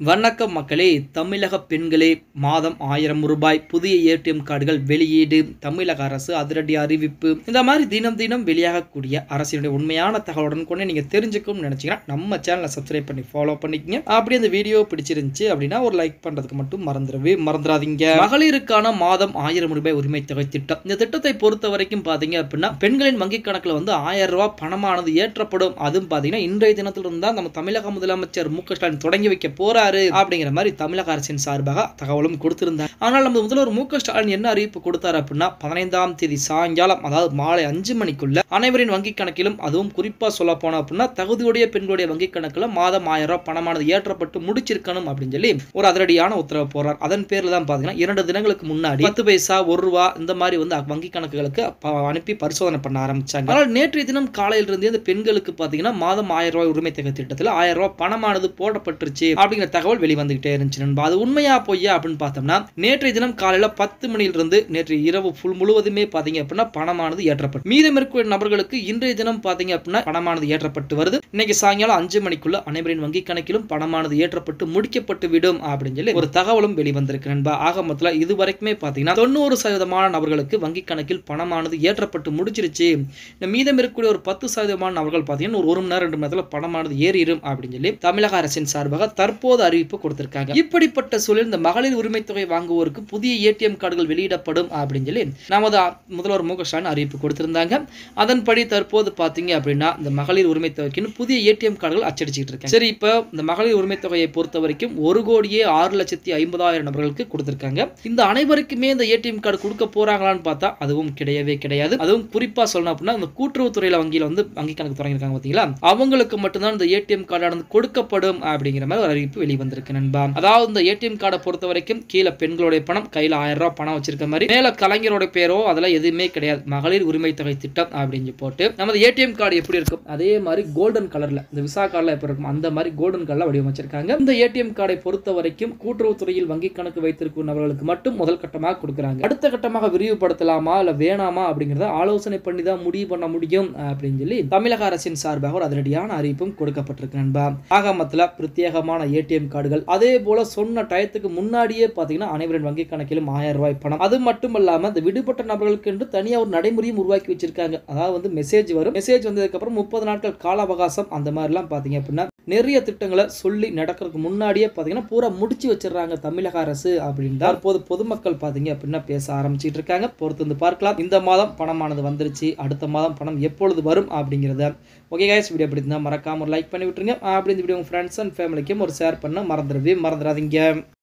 வணக்கம் மக்களே தமிழக பெண்களே மாதம் ஆயிரம் ரூபாய் புதிய ஏடிஎம் கார்டுகள் வெளியீடு தமிழக அரசு அதிரடி அறிவிப்பு இந்த மாதிரி தினம் தினம் வெளியாகக்கூடிய அரசினுடைய உண்மையான தகவலுடன் கொண்டு நீங்க தெரிஞ்சுக்கணும்னு நினைச்சீங்கன்னா நம்ம சேனலை சப்ஸ்கிரைப் பண்ணி ஃபாலோ பண்ணிக்கங்க அப்படி அந்த வீடியோ பிடிச்சிருந்துச்சு அப்படின்னா ஒரு லைக் பண்றதுக்கு மட்டும் மறந்துடவே மறந்துடாதீங்க மகளிருக்கான மாதம் ஆயிரம் ரூபாய் உரிமை தொகை திட்டம் இந்த திட்டத்தை பொறுத்த வரைக்கும் பாத்தீங்க அப்படின்னா பெண்களின் வங்கி கணக்குல வந்து ஆயிரம் ரூபாய் பணமானது ஏற்றப்படும் அதுவும் பாத்தீங்கன்னா இன்றைய தினத்திலிருந்து தான் நம்ம தமிழக முதலமைச்சர் மு க ஸ்டாலின் தொடங்கி வைக்க போறாரு அப்படிங்கிற மாதிரி தமிழக அரசின் சார்பாக தகவலும் கொடுத்திருந்தார் ஆனால் நம்ம முதல்வர் மு க ஸ்டாலின் என்ன அறிவிப்பு கொடுத்தாரு அப்படின்னா பதினைந்தாம் தேதி சாயங்காலம் அதாவது மாலை அஞ்சு மணிக்குள்ள அனைவரின் வங்கி கணக்கிலும் அதுவும் குறிப்பா சொல்ல போனோம் அப்படின்னா தகுதியுடைய பெண்களுடைய வங்கி கணக்குல மாதம் ஆயிரம் ரூபாய் பணமானது ஏற்றப்பட்டு முடிச்சிருக்கணும் அப்படின்னு சொல்லி ஒரு அதிரடியான உத்தரவு போறார் அதன் பேர்ல தான் பாத்தீங்கன்னா இரண்டு தினங்களுக்கு முன்னாடி பத்து பைசா ஒரு ரூபா இந்த மாதிரி வந்து வங்கி கணக்குகளுக்கு ப- அனுப்பி பரிசோதனை பண்ண ஆரம்பிச்சாங்க ஆனால் நேற்றைய தினம் காலையில இருந்தே இந்த பெண்களுக்கு பாத்தீங்கன்னா மாதம் ஆயிரம் ரூபாய் உரிமை தொகை திட்டத்தில் ஆயிரம் ரூபாய் பணமானது போடப்பட்டுருச்சு அப்படிங்கிற தகவல் வெளிவந்துகிட்டே இருந்துச்சு நண்பா அது உண்மையா பொய்யா அப்படின்னு பார்த்தோம்னா நேற்றைய தினம் காலையில பத்து மணியிலிருந்து நேற்று இரவு ஃபுல் முழுவதுமே பாத்தீங்க அப்படின்னா பணமானது ஏற்றப்பட்டு மீதம் இருக்கிற நபர்களுக்கு இன்றைய தினம் பாத்தீங்க அப்படின்னா பணமானது ஏற்றப்பட்டு வருது இன்னைக்கு சாயங்காலம் அஞ்சு மணிக்குள்ள அனைவரின் வங்கி கணக்கிலும் பணமானது ஏற்றப்பட்டு முடிக்கப்பட்டு விடும் அப்படின்னு சொல்லி ஒரு தகவலும் வெளிவந்திருக்கு நண்பா ஆக மொத்தத்தில் இது வரைக்குமே பாத்தீங்கன்னா தொண்ணூறு சதவீதமான நபர்களுக்கு வங்கி கணக்கில் பணமானது ஏற்றப்பட்டு முடிச்சிருச்சு இந்த மீதம் இருக்கக்கூடிய ஒரு பத்து சதவீதமான நபர்கள் பாத்தீங்கன்னா ஒரு ஒரு மணி நேரம் ரெண்டு மணி நேரத்துல பணமானது ஏறிடும் அப்படின்னு சொல்லி தமிழக அரசின் சார்பாக தற்போது அறிவிப்பு கொடுத்திருக்காங்க இப்படிப்பட்ட சூழல் இந்த மகளிர் உரிமை தொகை வாங்குவோருக்கு புதிய ஏடிஎம் கார்டுகள் வெளியிடப்படும் அப்படின்னு சொல்லி நமது அ- முதல்வர் மு க ஸ்டாலின் அறிவிப்பு கொடுத்திருந்தாங்க அதன்படி தற்போது பாத்தீங்க அப்படின்னா இந்த மகளிர் உரிமை தொகைக்குன்னு புதிய ஏடிஎம் கார்டுகள் அச்சடிச்சிட்டு இருக்காங்க சரி இப்போ இந்த மகளிர் உரிமை தொகையை பொறுத்த வரைக்கும் ஒரு கோடியே ஆறு லட்சத்தி ஐம்பதாயிரம் நபர்களுக்கு கொடுத்திருக்காங்க இந்த அனைவருக்குமே இந்த ஏடிஎம் கார்டு கொடுக்க போறாங்களான்னு பார்த்தா அதுவும் கிடையவே கிடையாது அதுவும் குறிப்பா சொல்லணும் அப்படின்னா இந்த கூட்டுறவுத்துறையில வங்கியில வந்து வங்கி கணக்கு தொடங்கியிருக்காங்க பாத்தீங்களா அவங்களுக்கு மட்டும்தான் இந்த ஏடிஎம் கார்டானது கொடுக்கப்படும் அப்படிங்கிற மாதிரி ஒரு அறிவிப்பு வெளிவந்திருக்கு நண்பா அதாவது இந்த ஏடிஎம் கார்டை பொறுத்த வரைக்கும் கீழே பெண்களுடைய பணம் கையில ஆயிரம் ரூபாய் பணம் வச்சிருக்க மாதிரி மேல கலைஞரோட பேரோ அதெல்லாம் எதுவுமே கிடையாது மகளிர் உரிமை தொகை திட்டம் அப்படின்னு போட்டு நமது ஏடிஎம் கார்டு எப்படி இருக்கும் அதே மாதிரி கோல்டன் கலர்ல இந்த விசா கார்டுல எப்படி இருக்கும் அந்த மாதிரி கோல்டன் கலர்ல வடிவமைச்சிருக்காங்க இந்த ஏடிஎம் கார்டை பொறுத்த வரைக்கும் கூட்டுறவுத்துறையில் வங்கி கணக்கு வைத்திருக்கும் நபர்களுக்கு மட்டும் முதல் கட்டமாக கொடுக்குறாங்க அடுத்த கட்டமாக விரிவுபடுத்தலாமா இல்ல வேணாமா அப்படிங்கறத ஆலோசனை பண்ணி தான் முடிவு பண்ண முடியும் அப்படின்னு சொல்லி தமிழக அரசின் சார்பாக ஒரு அதிரடியான அறிவிப்பும் கொடுக்கப்பட்டிருக்கு நண்பா ஆகமத்துல பிரத்யேகமான ஏடிஎம் கார்டுகள் அதே போல சொன்ன டயத்துக்கு முன்னாடியே பாத்தீங்கன்னா அனைவரின் வங்கி கணக்கிலும் ஆயிரம் ரூபாய் பணம் அது மட்டும் இல்லாம இந்த விடுபட்ட நபர்களுக்கு என்று தனியா ஒரு நடைமுறையும் உருவாக்கி வச்சிருக்காங்க அதாவது வந்து மெசேஜ் வரும் மெசேஜ் வந்ததுக்கு அப்புறம் முப்பது நாட்கள் கால அவகாசம் அந்த மாதிரிலாம் பாத்தீங்க அப்படின்னா நிறைய திட்டங்களை சொல்லி நடக்கிறதுக்கு முன்னாடியே பாத்தீங்கன்னா பூரா முடிச்சு வச்சிடுறாங்க தமிழக அரசு அப்படின்னு தற்போது பொதுமக்கள் பாத்தீங்க அப்படின்னா பேச ஆரம்பிச்சிட்டு இருக்காங்க பொறுத்து வந்து பார்க்கலாம் இந்த மாதம் பணமானது வந்துருச்சு அடுத்த மாதம் பணம் எப்பொழுது வரும் அப்படிங்கிறத ஓகே கைஸ் வீடியோ பிடிச்சிருந்தா மறக்காம ஒரு லைக் பண்ணி விட்டுருங்க அப்படி இந்த வீடியோ உங்க ஃப்ரெண்ட்ஸ் அண்ட் ஃபேமிலிக்கும் ஒரு ஷேர் பண்ண மறந்துடவே மறந்துடாதீங்க